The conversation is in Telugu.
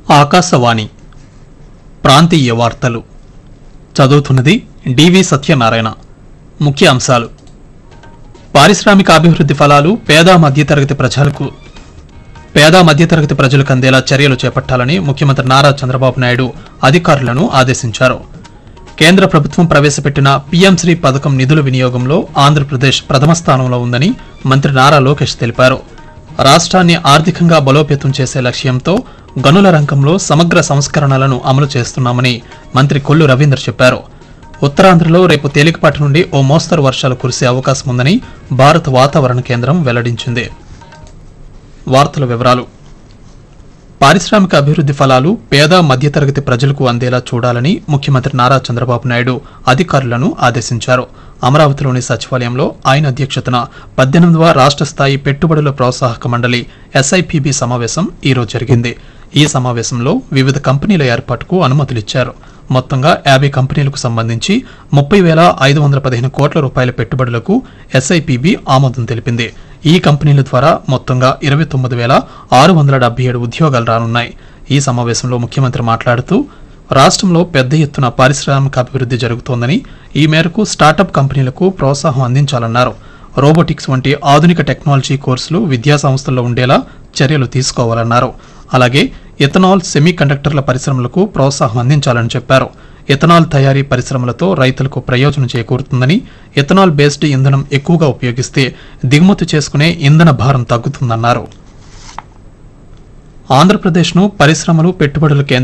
ఆకాశవాణి ప్రాంతీయ వార్తలు చదువుతున్నది డివి సత్యనారాయణ ముఖ్య అంశాలు పారిశ్రామిక అభివృద్ధి ఫలాలు పేద మధ్యతరగతి ప్రజలకు పేద మధ్యతరగతి ప్రజలకు అందేలా చర్యలు చేపట్టాలని ముఖ్యమంత్రి నారా చంద్రబాబు నాయుడు అధికారులను ఆదేశించారు కేంద్ర ప్రభుత్వం ప్రవేశపెట్టిన పీఎంశ్రీ పథకం నిధుల వినియోగంలో ఆంధ్రప్రదేశ్ ప్రథమ స్థానంలో ఉందని మంత్రి నారా లోకేష్ తెలిపారు రాష్ట్రాన్ని ఆర్థికంగా బలోపేతం చేసే లక్ష్యంతో గనుల రంగంలో సమగ్ర సంస్కరణలను అమలు చేస్తున్నామని మంత్రి కొల్లు రవీంద్ర చెప్పారు ఉత్తరాంధ్రలో రేపు తేలికపాటి నుండి ఓ మోస్తరు వర్షాలు కురిసే అవకాశం ఉందని భారత వాతావరణ కేంద్రం వెల్లడించింది వార్తల వివరాలు పారిశ్రామిక అభివృద్ధి ఫలాలు పేద మధ్యతరగతి ప్రజలకు అందేలా చూడాలని ముఖ్యమంత్రి నారా చంద్రబాబు నాయుడు అధికారులను ఆదేశించారు అమరావతిలోని సచివాలయంలో ఆయన అధ్యక్షతన పద్దెనిమిదవ రాష్ట్ర స్థాయి పెట్టుబడుల ప్రోత్సాహక మండలి ఎస్ఐపిబి సమావేశం ఈరోజు జరిగింది ఈ సమావేశంలో వివిధ కంపెనీల ఏర్పాటుకు అనుమతులిచ్చారు మొత్తంగా యాభై కంపెనీలకు సంబంధించి ముప్పై వేల ఐదు వందల పదిహేను కోట్ల రూపాయల పెట్టుబడులకు ఎస్ఐపిబి ఆమోదం తెలిపింది ఈ కంపెనీల ద్వారా మొత్తంగా ఇరవై తొమ్మిది వేల ఆరు వందల డెబ్బై ఏడు ఉద్యోగాలు రానున్నాయి ఈ సమావేశంలో ముఖ్యమంత్రి మాట్లాడుతూ రాష్ట్రంలో పెద్ద ఎత్తున పారిశ్రామిక అభివృద్ధి జరుగుతోందని ఈ మేరకు స్టార్టప్ కంపెనీలకు ప్రోత్సాహం అందించాలన్నారు రోబోటిక్స్ వంటి ఆధునిక టెక్నాలజీ కోర్సులు విద్యా సంస్థల్లో ఉండేలా చర్యలు తీసుకోవాలన్నారు అలాగే ఎథనాల్ సెమీ కండక్టర్ల పరిశ్రమలకు ప్రోత్సాహం అందించాలని చెప్పారు ఎథనాల్ తయారీ పరిశ్రమలతో రైతులకు ప్రయోజనం చేకూరుతుందని ఎథనాల్ బేస్డ్ ఇంధనం ఎక్కువగా ఉపయోగిస్తే దిగుమతి చేసుకునే ఇంధన భారం తగ్గుతుందన్నారు ఆంధ్రప్రదేశ్ను పరిశ్రమలు పెట్టుబడుల కేంద్ర